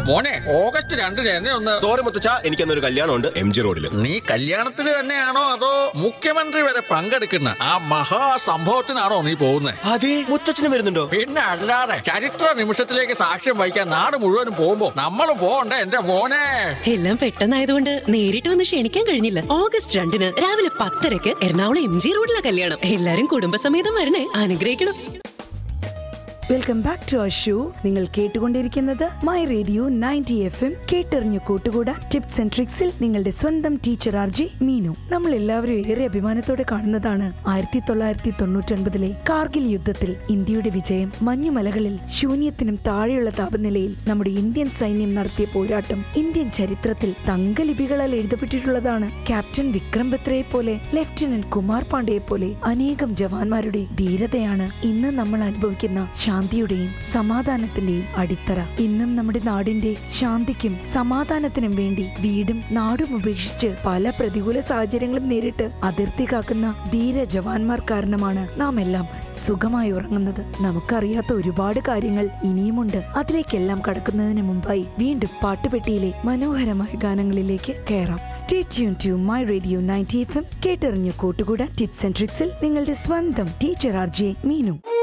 മോനെ ഓഗസ്റ്റ് രണ്ടിന് എന്നെ ഒന്ന് സോറി മുത്തച്ഛ എനിക്കന്നൊരു കല്യാണമുണ്ട് എം ജി റോഡിൽ നീ കല്യാണത്തിന് തന്നെയാണോ അതോ മുഖ്യമന്ത്രി വരെ പങ്കെടുക്കുന്ന ആ മഹാസംഭവത്തിനാണോ നീ പോകുന്നത് അതെ മുത്തച്ഛനും വരുന്നുണ്ടോ പിന്നെ അല്ലാതെ ചരിത്ര നിമിഷത്തിലേക്ക് സാക്ഷ്യം വഹിക്കാൻ നാട് മുഴുവനും പോകുമ്പോ നമ്മൾ പോകണ്ടേ എന്റെ മോനെ എല്ലാം പെട്ടെന്നായതുകൊണ്ട് നേരിട്ട് വന്ന് ക്ഷണിക്കാൻ കഴിഞ്ഞില്ല ഓഗസ്റ്റ് രണ്ടിന് രാവിലെ പത്തരക്ക് എറണാകുളം എം ജി റോഡിലെ കല്യാണം എല്ലാരും കുടുംബസമേതം വരണേ അനുഗ്രഹിക്കണം welcome back to our show നിങ്ങൾ കേട്ടുകൊണ്ടിരിക്കുന്നത് my radio ninety F M കേട്ടെറിഞ്ഞു കൂട്ടുകൂടാൻ ടിപ്സ് ആൻഡ് ട്രിക്സിൽ നിങ്ങളുടെ സ്വന്തം ടീച്ചർ ആർ ജി മീനു നമ്മൾ എല്ലാവരും ഏറെ അഭിമാനത്തോടെ കാണുന്നതാണ് ആയിരത്തി തൊള്ളായിരത്തി തൊണ്ണൂറ്റൊൻപതിലെ കാർഗിൽ യുദ്ധത്തിൽ ഇന്ത്യയുടെ വിജയം മഞ്ഞുമലകളിൽ ശൂന്യത്തിനും താഴെയുള്ള താപനിലയിൽ നമ്മുടെ ഇന്ത്യൻ സൈന്യം നടത്തിയ പോരാട്ടം ഇന്ത്യൻ ചരിത്രത്തിൽ തങ്കലിപികളാൽ എഴുതപ്പെട്ടിട്ടുള്ളതാണ് ക്യാപ്റ്റൻ വിക്രം ബത്രയെ പോലെ ലെഫ്റ്റനന്റ് കുമാർ പാണ്ഡെയെ പോലെ അനേകം ജവാന്മാരുടെ ധീരതയാണ് ഇന്ന് നമ്മൾ അനുഭവിക്കുന്ന ശാന്തിയുടെയും സമാധാനത്തിന്റെയും അടിത്തറ ഇന്നും നമ്മുടെ നാടിന്റെ ശാന്തിക്കും സമാധാനത്തിനും വേണ്ടി വീടും നാടും ഉപേക്ഷിച്ച് പല പ്രതികൂല സാഹചര്യങ്ങളും നേരിട്ട് അതിർത്തി കാക്കുന്ന ധീര ജവാന്മാർ കാരണമാണ് നാം എല്ലാം സുഖമായി ഉറങ്ങുന്നത് നമുക്കറിയാത്ത ഒരുപാട് കാര്യങ്ങൾ ഇനിയുമുണ്ട് അതിലേക്കെല്ലാം കടക്കുന്നതിന് മുമ്പായി വീണ്ടും പാട്ടുപെട്ടിയിലെ മനോഹരമായ ഗാനങ്ങളിലേക്ക് കയറാം stay tune to my radio ninety F M കേട്ടെറിഞ്ഞു കൂട്ടുകൂടാൻ ടിപ്സ് ആൻഡ് ട്രിക്സിൽ നിങ്ങളുടെ സ്വന്തം ടീച്ചർ ആർ ജെ മീനു